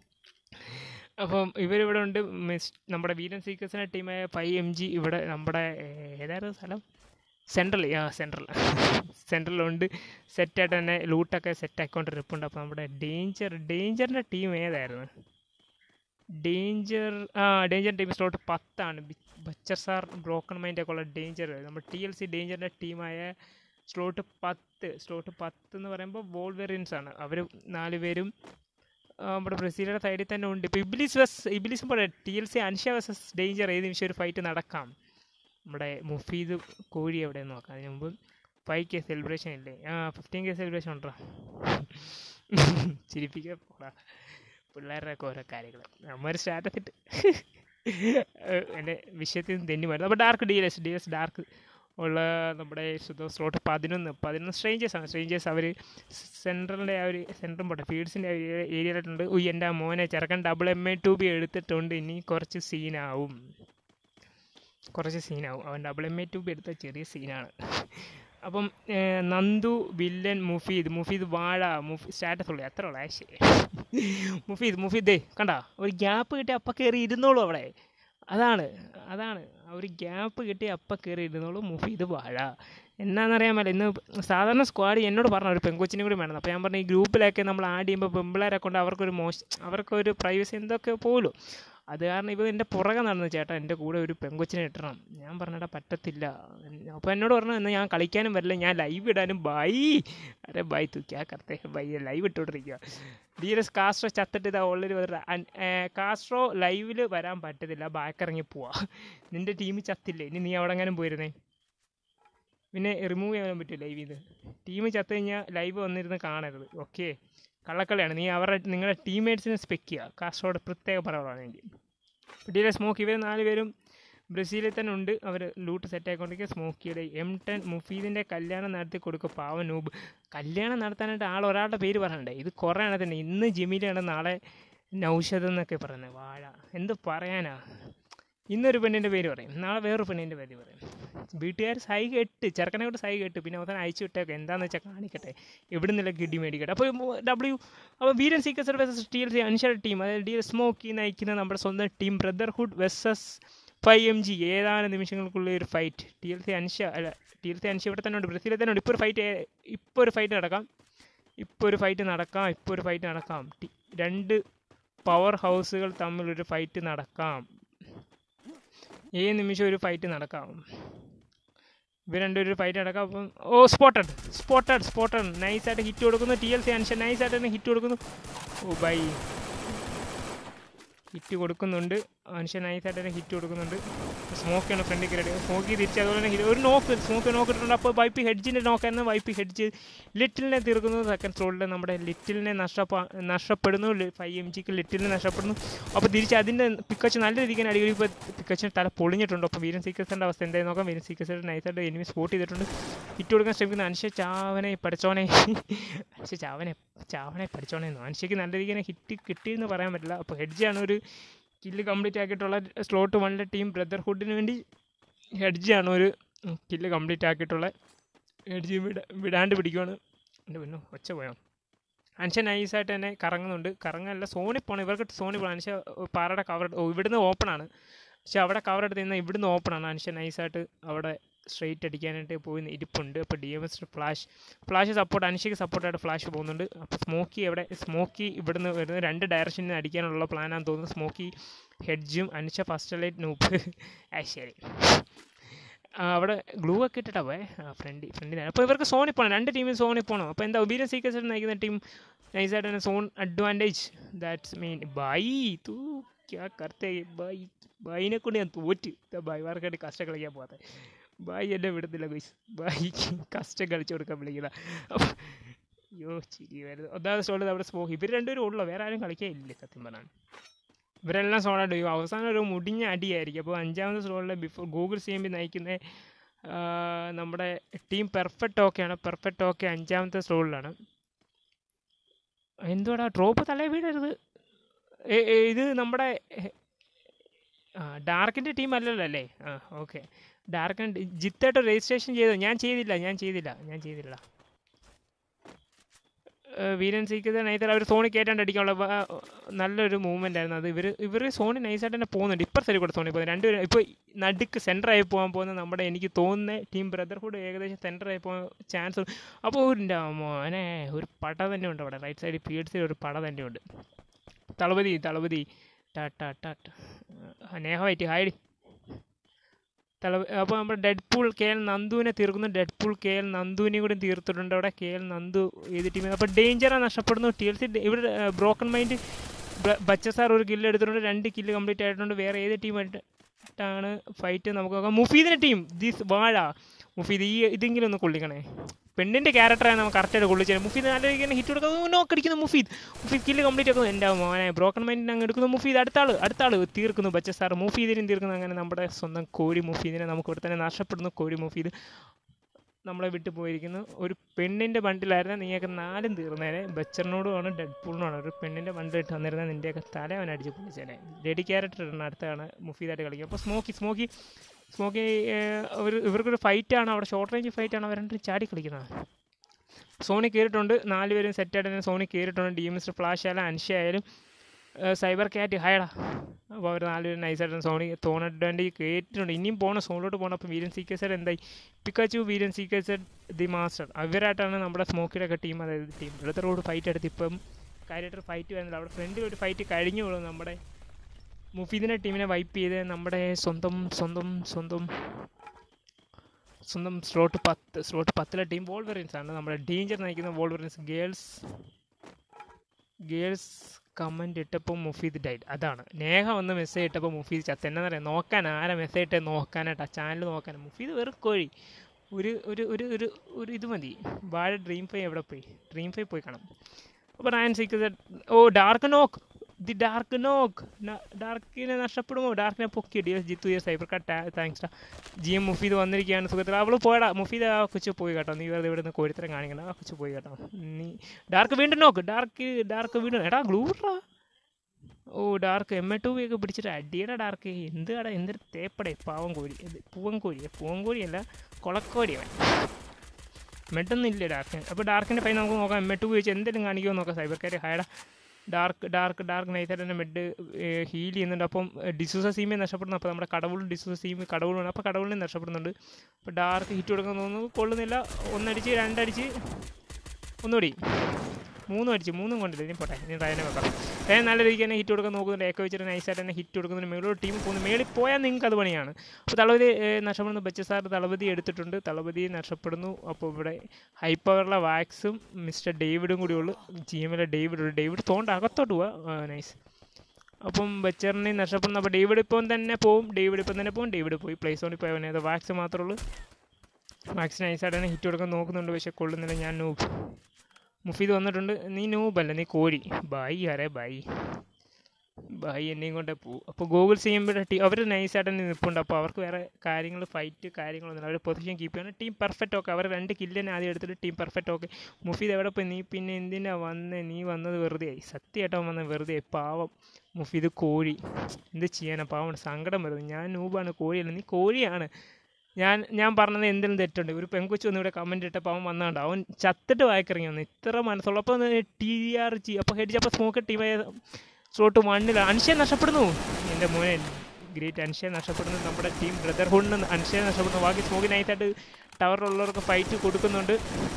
അപ്പം ഇവരിവിടെ ഉണ്ട് മിസ് നമ്മുടെ വീരൻ സീക്കേഴ്സിൻ്റെ ടീമായ ഫൈവ് എം ജി ഇവിടെ നമ്മുടെ ഏതായിരുന്നു സ്ഥലം സെൻട്രൽ ആ സെൻട്രൽ സെൻട്രലുണ്ട് സെറ്റായിട്ട് തന്നെ ലൂട്ടൊക്കെ സെറ്റ് ആക്കിക്കൊണ്ടിരിപ്പുണ്ട് അപ്പോൾ നമ്മുടെ ഡേഞ്ചർ ഡേഞ്ചറിൻ്റെ ടീം ഏതായിരുന്നു ഡേഞ്ചർ ആ ഡേഞ്ചർ ടീം സ്ലോട്ട് പത്താണ് ബച്ചർ സാർ ബ്രോക്കൺ മൈൻഡൊക്കെ ഉള്ള ഡേഞ്ചർ നമ്മുടെ ടി എൽ സി ഡേഞ്ചറിൻ്റെ ടീമായ സ്ലോട്ട് പത്ത് സ്ലോട്ട് പത്ത് എന്ന് പറയുമ്പോൾ വോൾവെറിൻസ് ആണ് അവർ നാല് പേരും നമ്മുടെ ബ്രസീലിയുടെ സൈഡിൽ തന്നെ ഉണ്ട് ഇപ്പോൾ ഇബിലിസ് വെസ് ഇബിലിസും പോലെ T L C Ansha versus danger ഏത് നിമിഷം ഒരു ഫൈറ്റ് നടക്കാം നമ്മുടെ മുഫീദ് കോഴി എവിടെ നോക്കാം അതിന് മുമ്പ് ഫൈവ് കെ സെലിബ്രേഷൻ ഇല്ലേ ആ ഫിഫ്റ്റീൻ കെ സെലിബ്രേഷൻ ഉണ്ടോ ചിരിപ്പിക്കാൻ പോടാ പിള്ളേരുടെ ഒക്കെ ഓരോ കാര്യങ്ങൾ നമ്മൾ സ്റ്റാറ്റസ് ഇട്ട് എൻ്റെ വിഷയത്തിൽ നിന്ന് തെന്നി മാറുന്നു അപ്പോൾ dark D S D S dark ഉള്ള നമ്മുടെ സ്ലോട്ട് പതിനൊന്ന് പതിനൊന്ന് സ്ട്രേഞ്ചേഴ്സ് ആണ് സ്ട്രേഞ്ചേഴ്സ് അവർ സെൻട്രലിൻ്റെ ആ ഒരു സെൻട്രും പോട്ടെ ഫീൽഡ്സിൻ്റെ ഏരിയയിലായിട്ടുണ്ട് ഉയ്യ് എൻ്റെ മോനെ ചെറുക്കൻ double M A two B എടുത്തിട്ടുണ്ട് ഇനി കുറച്ച് സീനാവും കുറച്ച് സീനാവും അവൻ double M A two B എടുത്ത ചെറിയ സീനാണ് അപ്പം നന്ദു വില്ലൻ മുഫീദ് മുഫീദ് വാഴ മുഫി സ്റ്റാറ്റസ് ഉള്ളു എത്ര ഉള്ള ശരി മുഫീദ് മുഫീദ് കണ്ട ഒരു ഗ്യാപ്പ് കിട്ടി അപ്പം കയറി ഇരുന്നോളൂ അവിടെ അതാണ് അതാണ് ഒരു ഗ്യാപ്പ് കിട്ടി അപ്പം കയറി ഇരുന്നോളൂ മുഫീദ് വാഴ എന്നാണെന്നറിയാൻ മേല ഇന്ന് സാധാരണ സ്ക്വാഡ് എന്നോട് പറഞ്ഞു ഒരു പെങ്കൊച്ചിനും കൂടി വേണം അപ്പോൾ ഞാൻ പറഞ്ഞു ഈ ഗ്രൂപ്പിലൊക്കെ നമ്മൾ ആഡ് ചെയ്യുമ്പോൾ പെമ്പിളേരെ കൊണ്ട് അവർക്കൊരു മോശ അവർക്കൊരു പ്രൈവസി എന്തൊക്കെ പോലും അത് കാരണം ഇവ എൻ്റെ പുറകെ നടന്നു ചേട്ടാ എൻ്റെ കൂടെ ഒരു പെങ്കൊച്ചിനെ ഇട്ടണം ഞാൻ പറഞ്ഞടാ പറ്റത്തില്ല അപ്പോൾ എന്നോട് പറഞ്ഞു എന്നാൽ ഞാൻ കളിക്കാനും വരില്ല ഞാൻ ലൈവ് ഇടാനും ബൈ അരെ ബൈ തൂക്കിയാ കറക്റ്റ് ബൈ ലൈവ് ഇട്ടുകൊണ്ടിരിക്കുക ഡി എസ് കാസ്ട്രോ ചത്തിട്ട് ഇതാ ഓൾറെഡി കാസ്ട്രോ ലൈവിൽ വരാൻ പറ്റത്തില്ല ബാക്ക് ഇറങ്ങി പോവാ നിൻ്റെ ടീമിൽ ചത്തില്ലേ ഇനി നീ അവിടെ എങ്ങാനും പോയിരുന്നേ പിന്നെ റിമൂവ് ചെയ്യാൻ പറ്റും ലൈവിൽ നിന്ന് ടീം ചത്തു കഴിഞ്ഞാൽ ലൈവ് വന്നിരുന്ന് കാണരുത് ഓക്കെ കള്ളക്കളിയാണ് നീ അവരുടെ നിങ്ങളുടെ ടീംമേറ്റ്സിനെ സ്പെക്ക് ചെയ്യുക കാസർഗോഡ് പ്രത്യേക പറയുകയാണെങ്കിൽ ഡീലെ സ്മോക്ക് ഇവർ നാല് പേരും ബ്രസീലിൽ തന്നെ ഉണ്ട് അവർ ലൂട്ട് സെറ്റ് ആയിക്കൊണ്ടിരിക്കുക സ്മോക്കിയുടെ എം ടെൻ മുഫീദിൻ്റെ കല്യാണം നടത്തി കൊടുക്കുക പാവ നൂബ് കല്യാണം നടത്താനായിട്ട് ആൾ ഒരാളുടെ പേര് പറയണ്ടേ ഇത് കുറേ ആണ് തന്നെ ഇന്ന് ജിമിലാണ് നാളെ നൗഷദ് എന്നൊക്കെ പറയുന്നത് വാഴ എന്ത് പറയാനാ ഇന്നൊരു പെണ്ണിൻ്റെ പേര് പറയും നാളെ വേറൊരു പെണ്ണിൻ്റെ പേര് പറയും വീട്ടുകാർ സൈ കേട്ട് ചെറുക്കനെ കൊണ്ട് സൈ കേട്ട് പിന്നെ അവസാനം അയച്ചു വിട്ടേക്കെ എന്താണെന്ന് വെച്ചാൽ കാണിക്കട്ടെ എവിടെ നിന്നല്ല കിഡി മേടിക്കട്ടെ അപ്പോൾ ഡബ്ല്യു അപ്പോൾ വീരൻ സീക്കസർ വെസസ് ടി എൽ സി അൻഷർ ടീം അതായത് ഡി സ്മോക്കി നയിക്കുന്ന നമ്മുടെ സ്വന്തം team brotherhood versus five M G ഏതാനും നിമിഷങ്ങൾക്കുള്ള ഒരു fight T L C Ansha അല്ല ടി എൽ സി അൻഷി ഇവിടെ തന്നെ ഉണ്ട് ബ്രസീലിൽ തന്നെ ഉണ്ട് ഇപ്പോൾ ഒരു ഫൈറ്റ് ഇപ്പോൾ ഒരു ഫൈറ്റ് നടക്കാം ഇപ്പോൾ ഒരു ഫൈറ്റ് നടക്കാം ഇപ്പോൾ ഒരു ഫൈറ്റ് നടക്കാം ടി- രണ്ട് പവർ ഹൗസുകൾ തമ്മിലൊരു ഫൈറ്റ് നടക്കാം ഏത് നിമിഷം ഒരു ഫൈറ്റ് നടക്കാം ഇവർ രണ്ടുപേരും ഫൈറ്റ് നടക്കാം അപ്പം ഓ സ്പോട്ടഡ് സ്പോട്ടഡ് സ്പോട്ടഡ് നൈസായിട്ട് ഹിറ്റ് കൊടുക്കുന്നു ടി എൽ സി അൻഷൻ നൈസായിട്ട് തന്നെ ഹിറ്റ് കൊടുക്കുന്നു ഓ ബൈ ഹിറ്റ് കൊടുക്കുന്നുണ്ട് മനുഷ്യൻ നൈസായിട്ട് തന്നെ ഹിറ്റ് കൊടുക്കുന്നുണ്ട് സ്മോക്കാണ് ഫ്രണ്ടിൽ കയറി സ്മോക്കി തിരിച്ച് അതുപോലെ തന്നെ hit- ഒരു നോക്ക് സ്മോക്ക് നോക്ക് ഇട്ടിട്ടുണ്ട് അപ്പോൾ വൈപ്പി ഹെഡ്ജിൻ്റെ നോക്കായിരുന്നു വൈപ്പി ഹെഡ്ജ് ലിറ്റിലിനെ തീർക്കുന്നു സെക്കൻഡ് റോളിൽ നമ്മുടെ ലിറ്റിലിനെ നഷ്ടപ്പ നഷ്ടപ്പെടുന്നു ഫൈവ് എം ജിക്ക് ലിറ്റിലിനെ നഷ്ടപ്പെടുന്നു അപ്പോൾ തിരിച്ച് അതിൻ്റെ പിക്കച്ച് നല്ല രീതിക്ക് തന്നെ അടിക്കടി ഇപ്പോൾ പിക്കച്ചിന് തല പൊളിഞ്ഞിട്ടുണ്ട് അപ്പോൾ വീരൻ സീക്കസിൻ്റെ അവസ്ഥ എന്തായി നോക്കാം വീരൻ സീക്കസിൻ്റെ നൈസായിട്ട് എനിമി സ്പോട്ട് ചെയ്തിട്ടുണ്ട് ഹിറ്റ് കൊടുക്കാൻ ശ്രമിക്കുന്ന അനുഷ ചാവനെ പഠിച്ചോനെ അനുഷ ചാവനെ ചാവനെ പഠിച്ചോനെ എന്നോ അനുഷയ്ക്ക് നല്ല രീതിക്ക് തന്നെ ഹിറ്റ് കിട്ടിയെന്ന് പറയാൻ പറ്റില്ല അപ്പോൾ ഹെഡ്ജാണ് ഒരു കില്ല് കംപ്ലീറ്റ് ആക്കിയിട്ടുള്ള സ്ലോട്ട് വണ്ണിലെ ടീം ബ്രദർഹുഡിന് വേണ്ടി ഹെഡ്ജാണ് ഒരു കില്ല് കംപ്ലീറ്റ് ആക്കിയിട്ടുള്ള ഹെഡ്ജ് വിട വിടാണ്ട് പിടിക്കുവാണ് എൻ്റെ പിന്നെ ഒച്ച പോയോ അൻഷ നൈസായിട്ട് തന്നെ കറങ്ങുന്നുണ്ട് കറങ്ങല്ല സോണി പോകണം ഇവർക്ക് സോണി പോകണം അൻഷ പാറയുടെ കവർ ഓ ഇവിടുന്ന് ഓപ്പണാണ് പക്ഷെ അവിടെ കവർ എടുത്ത് നിന്നാൽ ഇവിടുന്ന് ഓപ്പണാണ് അൻഷ നൈസായിട്ട് അവിടെ സ്ട്രെയിറ്റ് അടിക്കാനായിട്ട് പോയി ഇരിപ്പുണ്ട് അപ്പോൾ D M S flash flash support അനുഷയ്ക്ക് സപ്പോർട്ടായിട്ട് ഫ്ലാഷ് പോകുന്നുണ്ട് അപ്പോൾ സ്മോക്കി എവിടെ സ്മോക്കി ഇവിടുന്ന് വരുന്ന രണ്ട് ഡയറക്ഷനിൽ നിന്ന് അടിക്കാനുള്ള പ്ലാനാണെന്ന് തോന്നുന്നു സ്മോക്കി ഹെഡ്ജും അനുഷ ഫസ്റ്റ് ലൈറ്റ് നൂപ്പ് ആ ശരി ആ, അവിടെ ഗ്ലൂ ഒക്കെ ഇട്ടിട്ടാ പോയെ ഫ്രണ്ട് ഫ്രണ്ടിലാണ് അപ്പോൾ ഇവർക്ക് സോണി പോകണം രണ്ട് ടീമിൽ സോണി പോകണം അപ്പോൾ എന്താ ഒബീരിയൻ സീക്കേഴ്സ് നയിക്കുന്ന ടീം നൈസായിട്ട് തന്നെ സോൺ അഡ്വാൻറ്റേജ് ദാറ്റ്സ് മീൻ ബൈ തൂ ക്യാ കർത്തേ ബൈ ബൈനെ കൊണ്ട് ഞാൻ തോറ്റ് ബൈമാർക്കായിട്ട് കഷ്ടം കളിക്കാൻ പോകാതെ ബായ് എന്നെ വിടുന്നില്ല ഗൈസ് ബായ് കഷ്ടം കളിച്ചു കൊടുക്കാൻ വിളിക്കുന്ന അയ്യോ ചിരി വരുന്നത് ഒന്നാമത് സ്റ്റോളിൽ നമ്മുടെ സ്മോക്ക് ഇവർ രണ്ടുപേരും ഉള്ളൂ വേറെ ആരും കളിക്കാനില്ല സത്യം പറഞ്ഞാൽ ഇവരെല്ലാം സോളായിട്ട് ചെയ്യും അവസാനം ഒരു മുടിഞ്ഞ അടിയായിരിക്കും അപ്പോൾ അഞ്ചാമത്തെ സ്റ്റോളിൽ before Google C M B നയിക്കുന്ന ആ, നമ്മുടെ ടീം പെർഫെക്റ്റ് ഓക്കെയാണ് പെർഫെക്റ്റ് ഓക്കെ അഞ്ചാമത്തെ സ്റ്റോളിലാണ് എന്തുവാടാ ഡ്രോപ്പ് തലേ വീടരുത് ഏ- ഏ, ഇത് നമ്മുടെ എ- ആ ഡാർക്കിൻ്റെ ടീം അല്ലല്ലോ അല്ലേ ആ ഓക്കെ ഡാർക്കൻ ജിത്തായിട്ട് രജിസ്ട്രേഷൻ ചെയ്തോ ഞാൻ ചെയ്തില്ല ഞാൻ ചെയ്തില്ല ഞാൻ ചെയ്തില്ല ഏഹ് വീരൻ സീക്കത് നൈസർ അവർ സോണി കയറ്റാണ്ട് അടിക്കാനുള്ള വ- നല്ലൊരു മൂവ്മെൻ്റ് ആയിരുന്നു അത് ഇവർ ഇവർ സോണി നൈസായിട്ട് തന്നെ പോകുന്നുണ്ട് ഇപ്പർ സൈഡിൽ കൂടെ സോണി പോകുന്നത് രണ്ടുപേരും ഇപ്പോൾ നടുക്ക് സെൻറ്ററായി പോകാൻ പോകുന്ന നമ്മുടെ എനിക്ക് തോന്നുന്ന ടീം ബ്രദർഹുഡ് ഏകദേശം സെൻറ്ററായി പോകാൻ ചാൻസ് അപ്പോൾ ഒരു എൻ്റെ മോനെ ഒരു പട തന്നെ ഉണ്ട് അവിടെ റൈറ്റ് സൈഡിൽ പി എഡ് ഒരു പട തന്നെ ഉണ്ട് തളപതി തളപതി ടാ ടാ ടാ ടാ. ആ, നേഹമായിട്ട് ഹായടി തല അപ്പോൾ നമ്മുടെ ഡെഡ് പൂൾ കെ എൽ നന്ദുവിനെ തീർക്കുന്നു ഡെഡ് പൂൾ കെ എൽ നന്ദുവിനെയും കൂടി തീർത്തിട്ടുണ്ട് അവിടെ കെ എൽ നന്ദു ഏത് ടീമിൽ അപ്പോൾ ഡേഞ്ചറാണ് നഷ്ടപ്പെടുന്നു ടി എൽ സി ഇവിടെ ബ്രോക്കൺ മൈൻഡ് ബച്ച സാർ ഒരു കില്ല് എടുത്തിട്ടുണ്ട് രണ്ട് കില്ല് കംപ്ലീറ്റ് ആയിട്ടുണ്ട് വേറെ ഏത് ടീമായിട്ടാണ് ഫൈറ്റ് നമുക്ക് നോക്കാം മുഫീദിൻ്റെ ടീം ദിസ് വാഴ മുഫീദ് ഈ ഇതെങ്കിലും ഒന്ന് കൊള്ളിക്കണേ പെണ്ണിൻ്റെ ക്യാരക്ടറാണ് നമുക്ക് കറക്റ്റായിട്ട് കൊള്ളിച്ചത് മുഫീദ് നല്ല രീതിക്ക് ഹിറ്റ് കൊടുക്കുന്നത് നോക്ക് അടിക്കുന്നു മുഫീദ് മുഫീദ് കില്ല് കംപ്ലീറ്റ് ആക്കുന്നു എൻ്റെ മോനെ ബ്രോക്കൺ മൈൻഡിന് അങ്ങ് എടുക്കുന്നു മുഫീദ് അടുത്ത ആൾ അടുത്ത ആൾ തീർക്കുന്നു ബച്ച സാർ മുഫീദിനും തീർക്കുന്നു അങ്ങനെ നമ്മുടെ സ്വന്തം കോഴി മുഫീദിനെ നമുക്ക് ഇവിടെ തന്നെ നഷ്ടപ്പെടുന്നു കോഴി മുഫീദ് നമ്മളെ വിട്ടു പോയിരിക്കുന്നു ഒരു പെണ്ണിൻ്റെ ബണ്ടിലായിരുന്നു നീയൊക്കെ നാലും തീർന്നേനെ ബച്ചറിനോടുമാണ് ഡെഡ് പൂളിനോടാണ് ഒരു പെണ്ണിൻ്റെ ബണ്ടിൽ ഇട്ട് വന്നിരുന്നാൽ നിൻ്റെയൊക്കെ തല അവൻ അടിച്ച് പൊളിച്ചേനെ ഡെഡി ക്യാരക്ടർ ഇടുന്ന അടുത്താണ് മുഫീദായിട്ട് കളിക്കുക അപ്പോൾ സ്മോക്കി സ്മോക്കി സ്മോക്കി ഒരു ഇവർക്കൊരു ഫൈറ്റാണ് അവിടെ ഷോർട്ട് റേഞ്ച് ഫൈറ്റാണ് അവർ രണ്ടും ചാടി കളിക്കുന്നത് സോണി കയറിയിട്ടുണ്ട് നാല് പേരും സെറ്റായിട്ട് തന്നെ സോണി കയറിയിട്ടുണ്ട് ഡി എം എസ് ഫ്ലാഷ് ആയാലും അൻഷ ആയാലും സൈബർ ക്യാറ്റ് ഹയടാ അപ്പോൾ അവർ നാലുപേരും നൈസായിട്ട് സോണി തോൺ അഡ്വാൻറ്റേജ് കയറ്റിയിട്ടുണ്ട് ഇനിയും പോകണം സോണിലോട്ട് പോകണം അപ്പോൾ വീരൻ സീക്കേഴ്സർ എന്തായി പിക്കാച്ചു വീരൻ സീക്കേഴ്സർ ദി മാസ്റ്റർ അവരായിട്ടാണ് നമ്മുടെ സ്മോക്കിയുടെ ഒക്കെ ടീം അതായത് ടീം ഇവിടുത്തെ റോഡ് ഫൈറ്റ് എടുത്ത് ഇപ്പം കാര്യമായിട്ട് ഫൈറ്റ് വരുന്നില്ല അവിടെ ഫ്രണ്ടിൽ ഒരു ഫൈറ്റ് കഴിഞ്ഞു പോകും നമ്മുടെ മുഫീദിൻ്റെ ടീമിനെ വൈപ്പ് ചെയ്ത് നമ്മുടെ സ്വന്തം സ്വന്തം സ്വന്തം സ്വന്തം സ്ലോട്ട് പത്ത് സ്ലോട്ട് പത്തിലെ ടീം വോൾവറിൻസ് ആണ് നമ്മുടെ ഡേഞ്ചർ നയിക്കുന്ന വോൾവറിൻസ് ഗേൾസ് ഗേൾസ് കമൻറ്റ് ഇട്ടപ്പോൾ മുഫീദ് ഡൈറ്റ് അതാണ് നേഹ വന്ന് മെസ്സേജ് ഇട്ടപ്പോൾ മുഫീദ് ചത്ത എന്നാ പറയാം നോക്കാൻ ആരെ മെസ്സേജ് ഇട്ടേ നോക്കാനായിട്ടാ ചാനൽ നോക്കാൻ മുഫീദ് വെറും കോഴി ഒരു ഒരു ഒരു ഒരു ഒരു ഇത് മതി വാഴ ഡ്രീം ഫൈ എവിടെ പോയി ഡ്രീം ഫൈ പോയി കാണാം അപ്പോൾ റയൻ സീക്രട്ട് ഓ ഡാർക്ക് നോക്ക് ദി ഡാർക്ക് നോക്ക് ഡാർക്കിനെ നഷ്ടപ്പെടുമോ ഡാർക്കിനെ പൊക്കി D S Jithu cyber cut thanks G M Mufeed വന്നിരിക്കുകയാണ് സുഖത്തിൽ അവൾ പോയടാ മുഫീദ് ആ കൊച്ചു പോയി കേട്ടോ നീ വെറുതെ ഇവിടെ നിന്ന് കോരിത്തരം കാണിക്കണം ആ കൊച്ചു പോയി കേട്ടോ നീ ഡാർക്ക് വീണ്ടും നോക്ക് ഡാർക്ക് ഡാർക്ക് വീണ്ടും എടാ ഗ്ലൂറാ oh dark M A two ഒക്കെ പിടിച്ചിട്ട് അടിയടാ ഡാർക്ക് എന്ത് കട എന്തൊരു തേപ്പടേ പാവം കോഴി ഇത് പൂവൻ കോഴി പൂവൻ കോഴിയല്ല കൊളക്കോഴി അവൻ മെഡൊന്നും ഇല്ല ഡാർക്ക് അപ്പോൾ ഡാർക്കിൻ്റെ ഫൈൻ നമുക്ക് നോക്കാം എം എ ടു വെച്ച് എന്തെങ്കിലും കാണിക്കുമോ നോക്കാം സൈബർ കാര്യം ഹയടാ ഡാർക്ക് ഡാർക്ക് ഡാർക്ക് നൈസായിട്ട് തന്നെ മിഡ് ഹീൽ ചെയ്യുന്നുണ്ട് അപ്പം ഡിസൂസ സീമെ നഷ്ടപ്പെടുന്നു അപ്പോൾ നമ്മുടെ കടവുളും ഡിസൂസ സീമ് കടവുളും അപ്പോൾ കടവുളിനെ നഷ്ടപ്പെടുന്നുണ്ട് അപ്പോൾ ഡാർക്ക് ഹിറ്റ് കൊടുക്കാൻ തോന്നുന്നു കൊള്ളുന്നില്ല ഒന്നടിച്ച് രണ്ടടിച്ച് ഒന്നുകൂടി മൂന്നും അടിച്ച് മൂന്നും കൊണ്ടില്ല ഇനി പോട്ടെ ഇനി റയനെ വെക്കാം റയൻ നല്ല രീതിക്ക് തന്നെ ഹിറ്റ് കൊടുക്കാൻ നോക്കുന്നുണ്ട് ഏക്ക വെച്ചിട്ട് നൈസായിട്ട് തന്നെ ഹിറ്റ് കൊടുക്കുന്നുണ്ട് മേളോട് ടീം പോകുന്നു മേളിൽ പോയാൽ നിങ്ങൾക്ക് അത് പണിയാണ് അപ്പോൾ തളപതി ഏഹ്, നഷ്ടപ്പെടുന്നു ബച്ച സാർ തളപതി എടുത്തിട്ടുണ്ട് തളപതി നഷ്ടപ്പെടുന്നു അപ്പോൾ ഇവിടെ ഹൈ പവറിലെ വാക്സും മിസ്റ്റർ ഡേവിഡും കൂടി ഉള്ളു ജി എമ്മിലെ ഡേവിഡ് ഉണ്ട് ഡേവിഡ് തോണ്ട് അകത്തോട്ട് പോവാ നൈസ് അപ്പം ബച്ചറിനെ നഷ്ടപ്പെടുന്നു അപ്പോൾ ഡേവിഡ് ഇപ്പം തന്നെ പോവും ഡേവിഡ് ഇപ്പം തന്നെ പോകും ഡേവിഡ് പോയി പ്ലേസ് ഓണിൽ പോയവനെ അത് വാക്സ് മാത്രമേ ഉള്ളൂ വാക്സ് നൈസായിട്ട് തന്നെ ഹിറ്റ് കൊടുക്കാൻ നോക്കുന്നുണ്ട് പക്ഷേ കൊള്ളുന്നില്ല ഞാൻ നൂബ് മുഫീദ് വന്നിട്ടുണ്ട് നീ നൂബല്ല നീ കോഴി ബൈ ആരെ ബൈ ബൈ എന്നെയും കൊണ്ടേ പോവും അപ്പോൾ ഗൂഗിൾ ചെയ്യുമ്പോൾ ടീം അവർ നൈസായിട്ട് തന്നെ നിൽപ്പുണ്ട് അപ്പോൾ അവർക്ക് വേറെ കാര്യങ്ങൾ ഫൈറ്റ് കാര്യങ്ങളൊന്നും അവർ പൊസിഷൻ കീപ്പ് ചെയ്യണം ടീം പെർഫെക്റ്റ് ഓക്കെ അവർ രണ്ട് കില്ലിനെ ആദ്യം എടുത്തിട്ട് ടീം പെർഫെക്റ്റ് ഓക്കെ മുഫീദ് എവിടെ പോയി നീ പിന്നെ എന്തിനാ വന്നേ നീ വന്നത് വെറുതെ ആയി സത്യമായിട്ടോ വന്നത് വെറുതെ ആയി പാവം മുഫീദ് കോഴി എന്ത് ചെയ്യാനാ പാവം സങ്കടം വരുന്നത് ഞാൻ നൂബാണ് കോഴിയല്ല നീ കോഴിയാണ് ഞാൻ ഞാൻ പറഞ്ഞത് എന്തെങ്കിലും തെറ്റുണ്ട് ഒരു പെങ്കൊച്ചു വന്ന് ഇവിടെ കമൻറ്റ് ഇട്ടപ്പോൾ അവൻ വന്നാണ്ട് അവൻ ചത്തിട്ട് വായിക്കിറങ്ങി വന്നു ഇത്ര മനസ്സുള്ള അപ്പോൾ ടി ആർ ജി അപ്പോൾ ഹെഡ് അപ്പോൾ സ്മോക്ക് ടീമായ സ്ലോട്ട് വണ്ണിലാണ് അൻഷയെ നഷ്ടപ്പെടുന്നു എൻ്റെ മോനെ ഗ്രേറ്റ് അൻഷയെ നഷ്ടപ്പെടുന്നു നമ്മുടെ ടീം ബ്രദർഹുഡിന് അൻഷയെ നഷ്ടപ്പെടുന്നു ബാക്കി സ്മോക്ക് നൈസായിട്ട് ടവറിലുള്ളവർക്ക് ഫൈറ്റ് കൊടുക്കുന്നുണ്ട്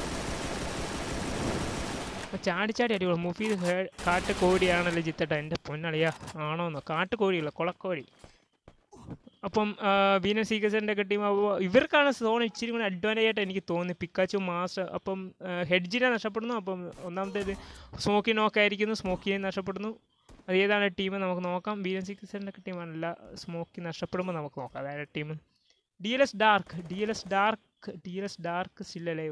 അപ്പോൾ ചാടി ചാടി അടിപൊളി മുഫീദ് ഹേ- കാട്ടുകോഴിയാണല്ലോ ജിത്തട്ട എൻ്റെ പൊന്നളിയാ ആണോന്നോ കാട്ടുകോഴിയല്ല കുളക്കോഴി അപ്പം വീന സീക്കസിൻ്റെ ഒക്കെ ടീം ഇവർക്കാണ് സോൺ ഇച്ചിരി കൂടി അഡ്വാൻറ്റേജ് ആയിട്ട് എനിക്ക് തോന്നി പിക്കാച്ചു മാസ്റ്റർ അപ്പം ഹെഡ്ജിനെ നഷ്ടപ്പെടുന്നു അപ്പം ഒന്നാമത്തേത് സ്മോക്കി നോക്കായിരിക്കുന്നു സ്മോക്കിയെ നഷ്ടപ്പെടുന്നു അത് ഏതാണ് ടീം നമുക്ക് നോക്കാം വീന സീക്കസിൻ്റെ ഒക്കെ ടീമാണല്ല സ്മോക്കി നഷ്ടപ്പെടുമ്പോൾ നമുക്ക് നോക്കാം അതായത് team D L S dark D L S dark D L S dark സ്റ്റില്ലല്ലേ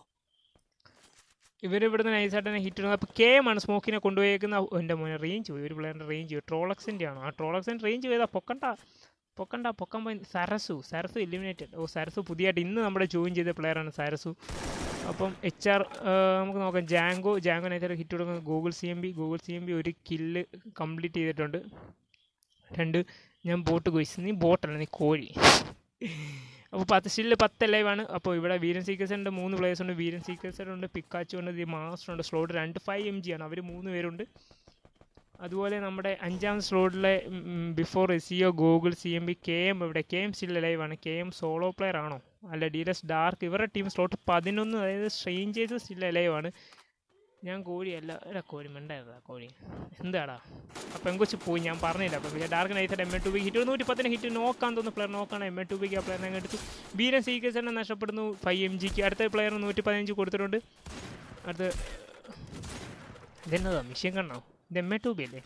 ഇവർ ഇവിടുന്ന് നൈസായിട്ട് തന്നെ ഹിറ്റ് ഇടുന്നത് അപ്പോൾ കെ എം ആണ് സ്മോക്കിനെ കൊണ്ടുപോയേക്കുന്ന എൻ്റെ മോനെ റേഞ്ച് പോയി ഒരു പ്ലെയറിൻ്റെ റേഞ്ച് ട്രോളക്സിൻ്റെ ആണ് ആ ട്രോളക്സിൻ്റെ റേഞ്ച് ചെയ്താൽ പൊക്കണ്ട പൊക്കണ്ട പൊക്കം പോയി സരസു സരസു എലിമിനേറ്റഡ് ഓ സരസു പുതിയതായിട്ട് ഇന്ന് നമ്മുടെ ജോയിൻ ചെയ്ത പ്ലെയറാണ് സരസു അപ്പം എച്ച് ആർ നമുക്ക് നോക്കാം ജാങ്കോ ജാങ്കോ നൈസായിട്ട് ഹിറ്റ് കൊടുക്കുന്നത് Google C M B Google C M B ഒരു കില്ല് കംപ്ലീറ്റ് ചെയ്തിട്ടുണ്ട് രണ്ട് ഞാൻ ബോട്ട് ഗോയിസ് നീ ബോട്ടല്ല നീ കോഴി അപ്പോൾ പത്ത് സ്റ്റില് പത്ത് ലൈവാണ് അപ്പോൾ ഇവിടെ വീരൻ സീക്കേഴ്സ് ഉണ്ട് മൂന്ന് പ്ലേയേഴ്സ് ഉണ്ട് വീരൻ സീക്കേഴ്സ് ഉണ്ട് പിക്കാച്ചു ഉണ്ട് ദി മാസ്റ്റർ ഉണ്ട് സ്ലോട്ട് രണ്ട് ഫൈവ് എം ജി ആണ് അവർ മൂന്ന് പേരുണ്ട് അതുപോലെ നമ്മുടെ അഞ്ചാം സ്ലോട്ടിലെ before Ezio Google C M B K M ഇവിടെ കെ എം സ്റ്റിൽ ലൈവാണ് കെ എം സോളോ പ്ലെയർ ആണോ അല്ല ഡീലസ് ഡാർക്ക് ഇവരുടെ ടീം സ്ലോട്ട് പതിനൊന്ന് അതായത് സ്ട്രെയിഞ്ചേഴ്സ് സ്റ്റിൽ ലൈവാണ് ഞാൻ കോഴിയല്ല എടാ കോഴി മിണ്ടായിരുന്നാ കോഴി എന്താടാ അപ്പം പെങ്കൊച്ച് പോയി ഞാൻ പറഞ്ഞില്ല അപ്പം പിന്നെ ഡാർക്ക് നൈസായിട്ട് M A two B hit നൂറ്റി പത്തിന് ഹിറ്റ് നോക്കാൻ തോന്നുന്നു പ്ലെയർ നോക്കണം എം എ ടു ബിക്ക് ആ പ്ലെയറിനെ അങ്ങ് എടുത്തു ബീരൻ സീക്കേഴ്സ് തന്നെ നഷ്ടപ്പെടുന്നു ഫൈവ് എം ജിക്ക് അടുത്ത പ്ലെയർ നൂറ്റി പതിനഞ്ച് കൊടുത്തിട്ടുണ്ട് അടുത്ത് ഇതെന്നതാ മിഷ്യൻ കണ്ണോ ഇത് എം എ ടു ബി അല്ലേ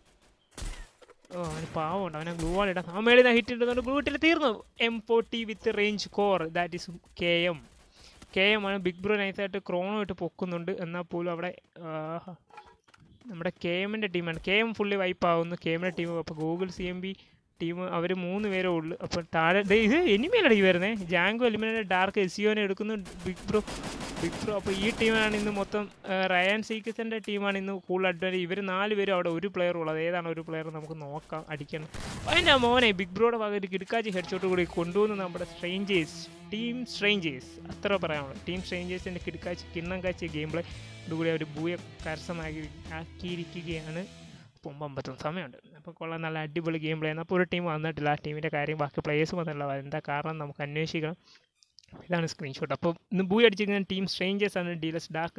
ഓ അവന് പാവമുണ്ട് അവനെ ഗ്ലൂ വാൾ ഇടാം അവൻ മേളിൽ ഹിറ്റ് ഇടുന്നുണ്ട് ഗ്ലൂ ഇട്ടില്ല തീർന്നു M forty with range core that is K M K M ആണ് ബിഗ് ബ്രോ നൈസായിട്ട് ക്രോണോ ഇട്ട് പൊക്കുന്നുണ്ട് എന്നാൽ പോലും അവിടെ ആഹാ. നമ്മുടെ കെ എമ്മിൻ്റെ ടീമാണ് കെ എം ഫുള്ളി വൈപ്പ് ആവുന്നു കെ എമ്മിൻ്റെ ടീം അപ്പോൾ Google C M B team അവർ മൂന്ന് പേരേ ഉള്ളൂ അപ്പോൾ താഴെ ദേ ഇത് എനിമയിലടി വരുന്നത് ജാങ്കോ എലിമിനേറ്റ് ഡാർക്ക് എസിയോനെ എടുക്കുന്നു ബിഗ് ബ്രോ ബിഗ് ബ്രോ അപ്പോൾ ഈ ടീമാണ് ഇന്ന് മൊത്തം ആ, റയാൻ സീക്കസിൻ്റെ ടീമാണ് ഇന്ന് കൂടുതൽ അഡ്വാൻറ്റേജ് ഇവർ നാല് പേരും അവിടെ ഒരു പ്ലെയർ ഉള്ളത് ഏതാണ് ഒരു പ്ലെയർ നമുക്ക് നോക്കാം അടിക്കണം അതിൻ്റെ മോനെ ബിഗ് ബ്രോയുടെ ഭാഗത്ത് കിടക്കാച്ചി ഹെഡ്ഷോട്ട് കൂടി കൊണ്ടുവന്ന് നമ്മുടെ സ്ട്രേഞ്ചേഴ്സ് ടീം സ്ട്രേഞ്ചേഴ്സ് അത്ര പറയാനുള്ളൂ ടീം സ്ട്രേഞ്ചേഴ്സിൻ്റെ കിടക്കാച്ചി കിണ്ണം കാച്ചിയ ഗെയിം പ്ലേ കൂടി അവർ ഭൂയ കരസ്ഥമാക്കി ആക്കിയിരിക്കുകയാണ് അപ്പം അമ്പത്തൊന്ന് സമയമുണ്ട് അപ്പോൾ കൊള്ളാം നല്ല അടിപൊളി ഗെയിം പ്ലേ അപ്പോൾ ഒരു ടീം വന്നിട്ടില്ല ആ ടീമിൻ്റെ കാര്യം ബാക്കി പ്ലേയേഴ്സ് വന്നിട്ടില്ല എന്താ കാരണം നമുക്ക് അന്വേഷിക്കണം ഇതാണ് സ്ക്രീൻഷോട്ട് അപ്പോൾ ഇന്ന് ബൂയി അടിച്ചിരിക്കുന്ന ടീം സ്ട്രേഞ്ചേഴ്സ് ആണ് ഡീലസ് ഡാർക്ക്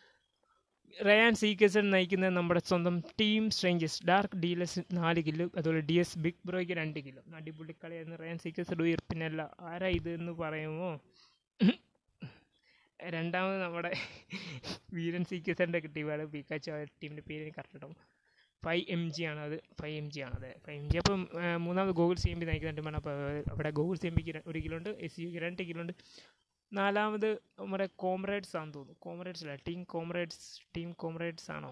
റയാൻ സീക്കേഴ്സ് നയിക്കുന്ന നമ്മുടെ സ്വന്തം ടീം സ്ട്രേഞ്ചേഴ്സ് ഡാർക്ക് ഡീലസ് നാല് കിലോ അതുപോലെ ഡി എസ് ബിഗ് ബ്രോയ്ക്ക് രണ്ട് കിലോ അടിപൊളി കളിയായിരുന്നു റയാൻ സീക്കേഴ്സ് ഡൂയർ പിന്നല്ല ആരാ ഇത് എന്ന് പറയുമോ രണ്ടാമത് നമ്മുടെ വീരൻ സീക്കേഴ്സിൻ്റെ ടീമാണ് പിക്കാച്ചു ആ ടീമിൻ്റെ പേര് എനിക്ക് കറക്റ്റ് കിട്ടും ഫൈവ് എം ജി ആണ് അത് ഫൈവ് എം ജി ആണ് അതെ ഫൈവ് എം ജി അപ്പം ആ, മൂന്നാമത് ഗൂഗിൾ സി എം ബി നയിക്കുന്ന ടീമാണ് അപ്പോൾ അവിടെ ഗൂഗിൾ സി എം ബിക്ക് ഒരു കിലോ ഉണ്ട് എസ് യുക്ക് രണ്ട് കിലോ ഉണ്ട് നാലാമത് നമ്മുടെ കോമ്രേഡ്സ് ആണെന്ന് തോന്നുന്നു കോമ്രേഡ്സ് അല്ല ടീം കോമ്രേഡ്സ് ടീം കോമ്രേഡ്സ് ആണോ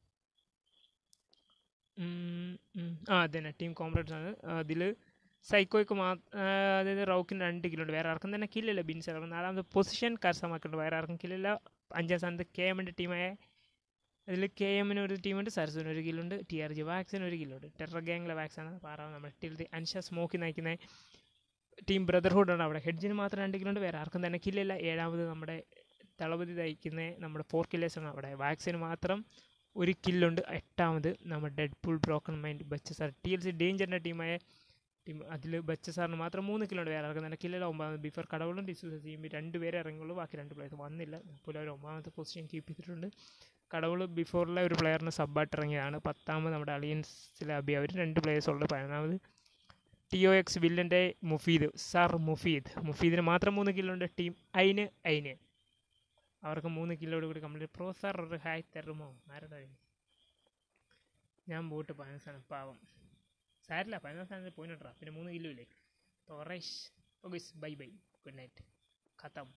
ഉം, ഉം. ആ അതന്നെ ടീം കോമ്രേഡ്സ് ആണ് അതിൽ സൈക്കോയ്ക്ക് മാ ആ, അതായത് റൗക്കിന് രണ്ട് കിലോ ഉണ്ട് വേറെ ആർക്കും തന്നെ കില്ലില്ല ബിൻസ് അപ്പം നാലാമത് പൊസിഷൻ കരസ്ഥമാക്കുന്നുണ്ട് വേറെ ആർക്കും കില്ലില്ല അഞ്ചാം സ്ഥാനത്ത് കെ എമ്മിൻ്റെ ടീമായ അതിൽ കെ എമ്മിന് ഒരു ടീമുണ്ട് സരസുവിന് ഒരു കിലോ ഉണ്ട് ടി ആർ ജി വാക്സിന് ഒരു കിലോ ഉണ്ട് ടെറർ ഗ്യാങ്ങിലെ വാക്സാണ് പാറാവ് നമ്മൾ ടിൽത്തി അൻഷ സ്മോക്കി നയിക്കുന്ന ടീം ബ്രദർഹുഡ് ആണ് അവിടെ ഹെഡ്ജിന് മാത്രം രണ്ട് കിലോ ഉണ്ട് വേറെ ആർക്കും തന്നെ കില്ലില്ല ഏഴാമത് നമ്മുടെ തളപതി നയിക്കുന്ന നമ്മുടെ ഫോർ കില്ലേഴ്സാണ് അവിടെ വാക്സിന് മാത്രം ഒരു കില്ലുണ്ട് എട്ടാമത് നമ്മുടെ ഡെഡ് പുൾ ബ്രോക്കൺ മൈൻഡ് ബച്ച സാർ ടി എൽ സി ഡേഞ്ചറിൻ്റെ ടീമായ ടീം അതിൽ ബച്ച സാറിന് മാത്രം മൂന്ന് കില്ലുണ്ട് വേറെ ഇറങ്ങുന്നില്ല കില്ലിൽ ഒമ്പതാമത് ബിഫോർ കടവുളും ഡിസൂസ ചെയ്യുമ്പോൾ രണ്ട് പേരെ ഇറങ്ങുള്ളൂ ബാക്കി രണ്ട് പ്ലേയേഴ്സ് വന്നില്ല അപ്പോൾ അവർ ഒമ്പതാമത്തെ പൊസിഷൻ കീപ്പ് ചെയ്തിട്ടുണ്ട് കടവുൾ ബിഫോറിലെ ഒരു പ്ലെയറിന് സബ്ബായിട്ട് ഇറങ്ങിയതാണ് പത്താമത് നമ്മുടെ അലിയൻസിലെ അബി അവർ രണ്ട് പ്ലേയേഴ്സ് ഉള്ളത് പതിനൊന്നാമത് ടി ഒ എക്സ് വില്ലൻ്റെ മുഫീദ് സാർ മുഫീദ് മുഫീദിന് മാത്രം മൂന്ന് കില്ലുണ്ട് ടീം അയിന് അയിന് അവർക്ക് മൂന്ന് കിലോട് കൂടി കംപ്ലീറ്റ് പ്രോ സാർ ഒരു ഹായ് തരുമോ ആരുടെ ഞാൻ പോയിട്ട് പതിനൊന്ന് സ്ഥാനം പാവം സാരില്ല പതിനൊന്ന് സ്ഥാനത്ത് പോയിട്ടാ പിന്നെ മൂന്ന് കിലോ ഇല്ലേ ടോറേഷ് okay bye bye good night ഖത്തം